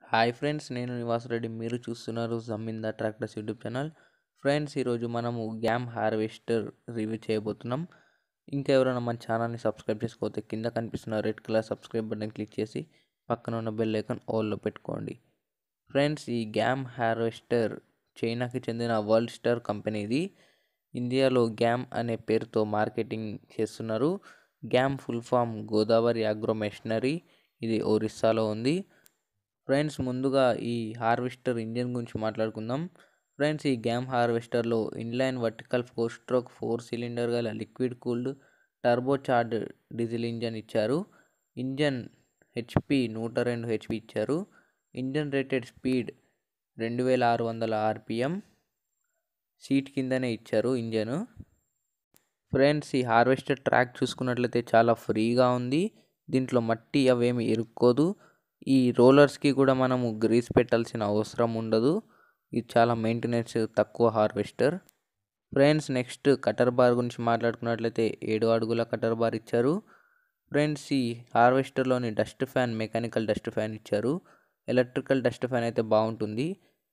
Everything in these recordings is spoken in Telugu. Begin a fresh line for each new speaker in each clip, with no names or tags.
హాయ్ ఫ్రెండ్స్ నేను నివాస్ రెడ్డి మీరు చూస్తున్నారు Zameen the tractors YouTube channel friends ఈరోజు మనము గ్యామ్ హార్వెస్టర్ రివ్యూ చేయబోతున్నాం ఇంకా ఎవరైనా మన ఛానల్ని సబ్స్క్రైబ్ చేసుకోతే కింద కనిపిస్తున్న red colour subscribe button click చేసి పక్కన ఉన్న బెల్ ఐకాన్ ఆల్లో పెట్టుకోండి ఫ్రెండ్స్ ఈ గ్యామ్ హార్వెస్టర్ చైనాకి చెందిన వరల్డ్ స్టార్ కంపెనీది ఇండియాలో గ్యామ్ అనే పేరుతో మార్కెటింగ్ చేస్తున్నారు గ్యామ్ full form Godavari agro machinery ఇది ఒరిస్సాలో ఉంది ఫ్రెండ్స్ ముందుగా ఈ హార్వెస్టర్ ఇంజిన్ గురించి మాట్లాడుకుందాం ఫ్రెండ్స్ ఈ గ్యామ్ హార్వెస్టర్లో inline vertical four stroke four cylinder గల liquid cooled turbo charged diesel engine ఇచ్చారు ఇంజన్ హెచ్పి నూట రెండు హెచ్పి ఇచ్చారు ఇంజన్ రేటెడ్ స్పీడ్ రెండు వేల ఆరు వందల ఆర్పిఎం సీట్ కిందనే ఇచ్చారు ఇంజను ఫ్రెండ్స్ ఈ హార్వెస్టర్ ట్రాక్ చూసుకున్నట్లయితే చాలా ఫ్రీగా ఉంది దీంట్లో మట్టి అవేమి ఇరుక్కోదు ఈ రోలర్స్కి కూడా మనము గ్రీస్ పెట్టాల్సిన అవసరం ఉండదు ఇది చాలా మెయింటెనెన్స్ తక్కువ harvester friends next cutter bar గురించి మాట్లాడుకున్నట్లయితే ఏడు అడుగుల కటర్ బార్ ఇచ్చారు ఫ్రెండ్స్ ఈ హార్వెస్టర్లోని dust fan mechanical dust fan ఇచ్చారు ఎలక్ట్రికల్ డస్ట్ ఫ్యాన్ అయితే బాగుంటుంది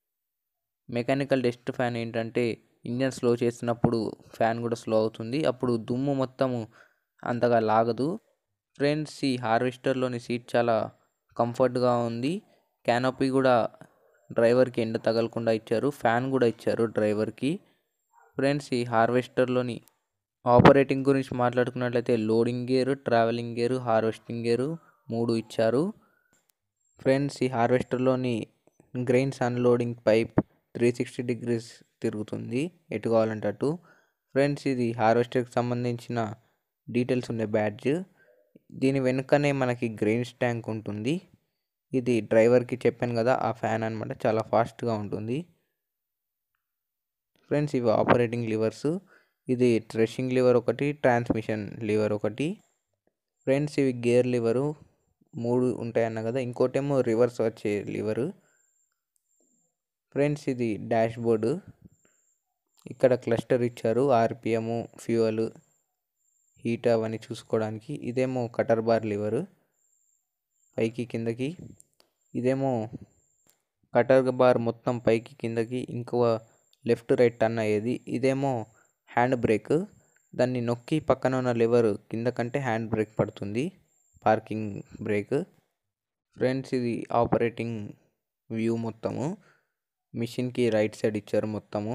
మెకానికల్ డస్ట్ ఫ్యాన్ ఏంటంటే ఇంజన్ స్లో చేసినప్పుడు ఫ్యాన్ కూడా స్లో అవుతుంది అప్పుడు దుమ్ము మొత్తము అంతగా లాగదు ఫ్రెండ్స్ ఈ హార్వెస్టర్లోని సీట్ చాలా కంఫర్ట్గా ఉంది క్యానోపీ కూడా డ్రైవర్కి ఎండ తగలకుండా ఇచ్చారు ఫ్యాన్ కూడా ఇచ్చారు డ్రైవర్కి ఫ్రెండ్స్ ఈ హార్వెస్టర్లోని ఆపరేటింగ్ గురించి మాట్లాడుకున్నట్లయితే loading gear travelling gear harvesting gear మూడు ఇచ్చారు ఫ్రెండ్స్ ఈ హార్వెస్టర్లోని grains unloading pipe three sixty degrees తిరుగుతుంది ఎటు కావాలంటే అటు ఫ్రెండ్స్ ఇది హార్వెస్టర్కి సంబంధించిన డీటెయిల్స్ ఉండే బ్యాడ్జ్ దీని వెనుకనే మనకి గ్రెయిన్స్ ట్యాంక్ ఉంటుంది ఇది డ్రైవర్కి చెప్పాను కదా ఆ ఫ్యాన్ అనమాట చాలా ఫాస్ట్గా ఉంటుంది ఫ్రెండ్స్ ఇవి ఆపరేటింగ్ లివర్స్ ఇది ట్రెషింగ్ లివర్ ఒకటి ట్రాన్స్మిషన్ లివర్ ఒకటి ఫ్రెండ్స్ ఇవి గేర్ లివరు మూడు ఉంటాయన్న కదా ఇంకోటేమో రివర్స్ వచ్చే లివరు ఫ్రెండ్స్ ఇది డాష్ బోర్డు ఇక్కడ క్లస్టర్ ఇచ్చారు ఆర్పిఎం ఫ్యూయల్ హీట్ అవన్నీ చూసుకోవడానికి ఇదేమో కటర్ బార్ లివర్ పైకి కిందకి ఇదేమో కటర్ బార్ మొత్తం పైకి కిందకి ఇంకో లెఫ్ట్ రైట్ టర్న్ అయ్యేది ఇదేమో హ్యాండ్ బ్రేక్ దాన్ని నొక్కి పక్కన ఉన్న లివర్ కింద కంటే హ్యాండ్ బ్రేక్ పడుతుంది పార్కింగ్ బ్రేక్ ఫ్రెండ్స్ ఇది ఆపరేటింగ్ వ్యూ మొత్తము మిషన్కి రైట్ సైడ్ ఇచ్చారు మొత్తము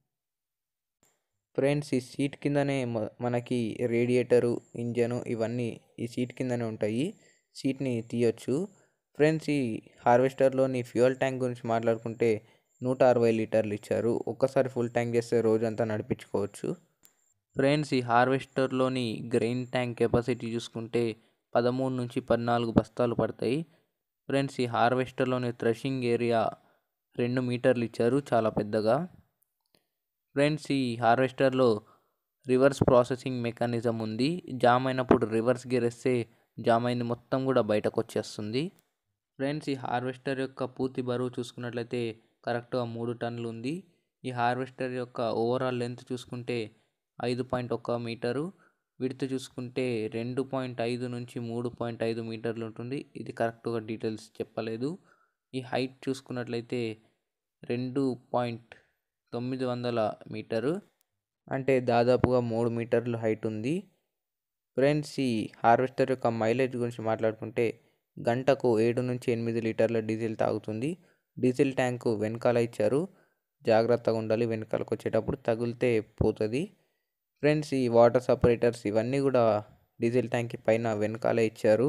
ఫ్రెండ్స్ ఈ సీట్ కిందనే మనకి రేడియేటరు ఇంజను ఇవన్నీ ఈ సీట్ కిందనే ఉంటాయి సీట్ని తీయొచ్చు ఫ్రెండ్స్ ఈ హార్వెస్టర్లోని ఫ్యూయల్ ట్యాంక్ గురించి మాట్లాడుకుంటే నూట అరవై లీటర్లు ఇచ్చారు ఒక్కసారి ఫుల్ ట్యాంక్ చేస్తే రోజంతా నడిపించుకోవచ్చు ఫ్రెండ్స్ ఈ హార్వెస్టర్లోని గ్రెయిన్ ట్యాంక్ కెపాసిటీ చూసుకుంటే పదమూడు నుంచి పద్నాలుగు బస్తాలు పడతాయి ఫ్రెండ్స్ ఈ హార్వెస్టర్లోని థ్రెషింగ్ ఏరియా రెండు మీటర్లు ఇచ్చారు చాలా పెద్దగా ఫ్రెండ్స్ ఈ హార్వెస్టర్లో రివర్స్ ప్రాసెసింగ్ మెకానిజం ఉంది జామ్ అయినప్పుడు రివర్స్ గేర్ వేస్తే జామ్ అయింది మొత్తం కూడా బయటకు వచ్చేస్తుంది ఫ్రెండ్స్ ఈ హార్వెస్టర్ యొక్క పూర్తి బరువు చూసుకున్నట్లయితే కరెక్ట్గా మూడు టన్నులు ఉంది ఈ హార్వెస్టర్ యొక్క ఓవరాల్ లెంత్ చూసుకుంటే ఐదు పాయింట్ ఒక్క మీటరు విడత చూసుకుంటే రెండు పాయింట్ ఐదు నుంచి మూడు పాయింట్ ఐదు మీటర్లు ఉంటుంది ఇది కరెక్ట్గా డీటెయిల్స్ చెప్పలేదు ఈ హైట్ చూసుకున్నట్లయితే రెండు పాయింట్ తొమ్మిది వందల మీటరు అంటే దాదాపుగా మూడు మీటర్లు హైట్ ఉంది ఫ్రెండ్స్ ఈ హార్వెస్టర్ యొక్క మైలేజ్ గురించి మాట్లాడుకుంటే గంటకు ఏడు నుంచి ఎనిమిది లీటర్ల డీజిల్ తాగుతుంది డీజిల్ ట్యాంకు వెనకాల ఇచ్చారు జాగ్రత్తగా ఉండాలి వెనకాలకు వచ్చేటప్పుడు తగిలితే పోతుంది ఫ్రెండ్స్ ఈ వాటర్ సపరేటర్స్ ఇవన్నీ కూడా డీజిల్ ట్యాంక్ పైన వెనకాలే ఇచ్చారు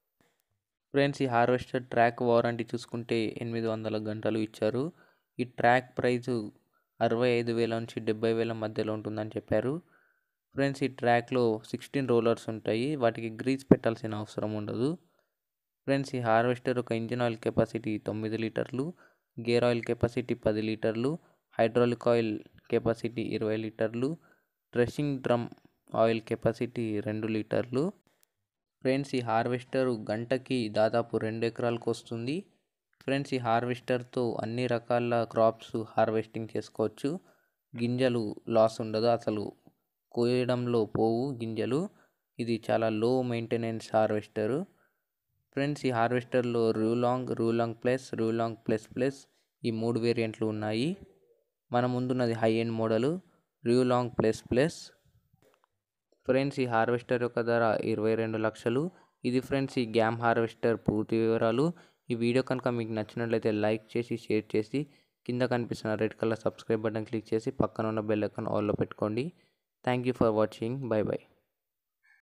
ఫ్రెండ్స్ ఈ హార్వెస్టర్ ట్రాక్ వారంటీ చూసుకుంటే ఎనిమిది వందల గంటలు ఇచ్చారు ఈ ట్రాక్ ప్రైజు అరవై ఐదు వేల నుంచి డెబ్బై వేల మధ్యలో ఉంటుందని చెప్పారు ఫ్రెండ్స్ ఈ ట్రాక్లో సిక్స్టీన్ రోలర్స్ ఉంటాయి వాటికి గ్రీస్ పెట్టాల్సిన అవసరం ఉండదు ఫ్రెండ్స్ ఈ హార్వెస్టర్ ఒక ఇంజిన్ ఆయిల్ కెపాసిటీ తొమ్మిది లీటర్లు గేర్ ఆయిల్ కెపాసిటీ పది లీటర్లు హైడ్రాలిక్ ఆయిల్ కెపాసిటీ ఇరవై లీటర్లు డ్రెస్సింగ్ డ్రమ్ ఆయిల్ కెపాసిటీ రెండు లీటర్లు ఫ్రెండ్స్ ఈ హార్వెస్టర్ గంటకి దాదాపు రెండు ఎకరాలకు వస్తుంది ఫ్రెండ్స్ ఈ హార్వెస్టర్తో అన్ని రకాల క్రాప్స్ హార్వెస్టింగ్ చేసుకోవచ్చు గింజలు లాస్ ఉండదు అసలు కోయడంలో పోవు గింజలు ఇది చాలా లో మెయింటెనెన్స్ హార్వెస్టరు ఫ్రెండ్స్ ఈ హార్వెస్టర్లో Rulong Rulong plus Rulong plus plus ఈ మూడు వేరియంట్లు ఉన్నాయి మన ముందున్నది high end model Rulong plus plus friends ఈ హార్వెస్టర్ యొక్క ధర ఇరవై రెండు లక్షలు ఇది ఫ్రెండ్స్ ఈ గ్యామ్ హార్వెస్టర్ పూర్తి వివరాలు ఈ వీడియో కనుక మీకు నచ్చినట్లయితే లైక్ చేసి షేర్ చేసి కింద కనిపిస్తున్న red colour subscribe button click చేసి పక్కన ఉన్న బెల్ ఐకాన్ ఆల్లో పెట్టుకోండి thank you for watching bye by